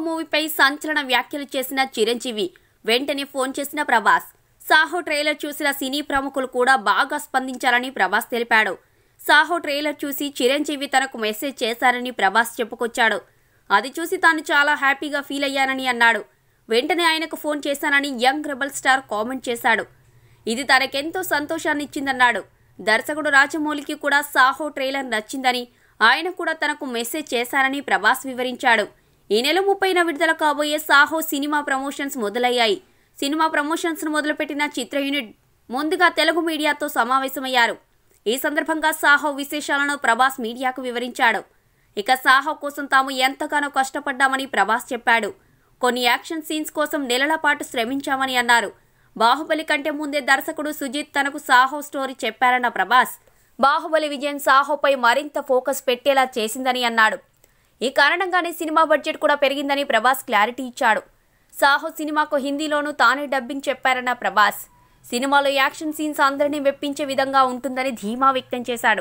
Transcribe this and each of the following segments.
మూవీపై సంచలన వ్యాఖ్యలు చేసిన చిరంజీవి వెంటనే ఫోన్ చేసిన ప్రభాస్ సాహో ట్రైలర్ చూసిన సినీ ప్రముఖులు కూడా బాగా స్పందించారని ప్రభాస్ తెలిపాడు సాహో ట్రైలర్ చూసి చిరంజీవి తనకు మెసేజ్ చేశారని ప్రభాస్ చెప్పుకొచ్చాడు అది చూసి తాను చాలా హ్యాపీగా ఫీల్ అయ్యానని అన్నాడు వెంటనే ఆయనకు ఫోన్ చేశానని యంగ్ రెబల్ స్టార్ కామెంట్ చేశాడు ఇది తనకెంతో సంతోషాన్ని ఇచ్చిందన్నాడు దర్శకుడు రాజమౌళికి కూడా సాహో ట్రైలర్ నచ్చిందని ఆయన కూడా తనకు మెసేజ్ చేశారని ప్రభాస్ వివరించాడు ఈ నెల ముప్పైన విడుదల కాబోయే సాహో సినిమా ప్రమోషన్స్ మొదలయ్యాయి సినిమా ప్రమోషన్స్ ను మొదలుపెట్టిన చిత్ర యూనిట్ ముందుగా తెలుగు మీడియాతో సమావేశమయ్యారు ఈ సందర్భంగా సాహో విశేషాలను ప్రభాస్ మీడియాకు వివరించాడు ఇక సాహో కోసం తాము ఎంతగానో కష్టపడ్డామని ప్రభాస్ చెప్పాడు కొన్ని యాక్షన్ సీన్స్ కోసం నెలల పాటు శ్రమించామని అన్నారు బాహుబలి కంటే ముందే దర్శకుడు సుజిత్ తనకు సాహో స్టోరీ చెప్పారన్న ప్రభాస్ బాహుబలి విజయం సాహోపై మరింత ఫోకస్ పెట్టేలా చేసిందని అన్నాడు ఈ కారణంగానే సినిమా బడ్జెట్ కూడా పెరిగిందని ప్రభాస్ క్లారిటీ ఇచ్చాడు సాహో సినిమాకు హిందీలోనూ తానే డబ్బింగ్ చెప్పారన్న ప్రభాస్ సినిమాలో యాక్షన్ సీన్స్ అందరినీ మెప్పించే విధంగా ఉంటుందని ధీమా వ్యక్తం చేశాడు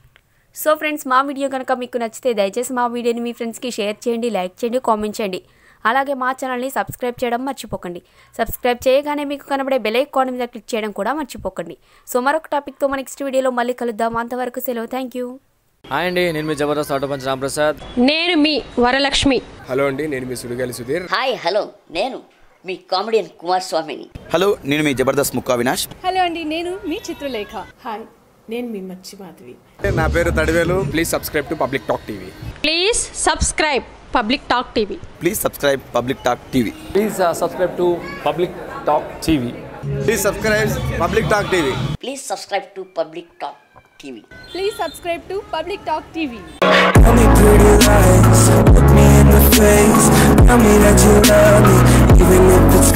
సో ఫ్రెండ్స్ మా వీడియో కనుక మీకు నచ్చితే దయచేసి మా వీడియోని మీ ఫ్రెండ్స్కి షేర్ చేయండి లైక్ చేయండి కామెంట్ చేయండి అలాగే మా ఛానల్ని సబ్స్క్రైబ్ చేయడం మర్చిపోకండి సబ్స్క్రైబ్ చేయగానే మీకు కనబడే బెల్ ఐకాన్ మీద క్లిక్ చేయడం కూడా మర్చిపోకండి సో మరొక టాపిక్తో మన నెక్స్ట్ వీడియోలో మళ్ళీ కలుద్దాం అంతవరకు సెలవు థ్యాంక్ యూ హాయ్ అండి నేను మీ జబర్దస్త్ ఆటో పంచ్ రాంప్రసాద్ నేను మీ వరలక్ష్మి హలో అండి నేను మీ సుడిగాలి సుధీర్ హాయ్ హలో నేను మీ కామెడియన్ కుమార్ స్వామిని హలో నేను మీ జబర్దస్త్ ముక్కా వినాష్ హలో అండి నేను మీ చిత్రలేఖ హాయ్ నేను మీ మచ్చి మాధవి నా పేరు Tadivelu please subscribe to public talk TV please subscribe public talk TV please subscribe public talk TV please subscribe to public talk TV please subscribe public talk TV please subscribe to public talk TV please subscribe to public talk TV Tell me pretty lies, look me in the face. Tell me that you love me, even if it's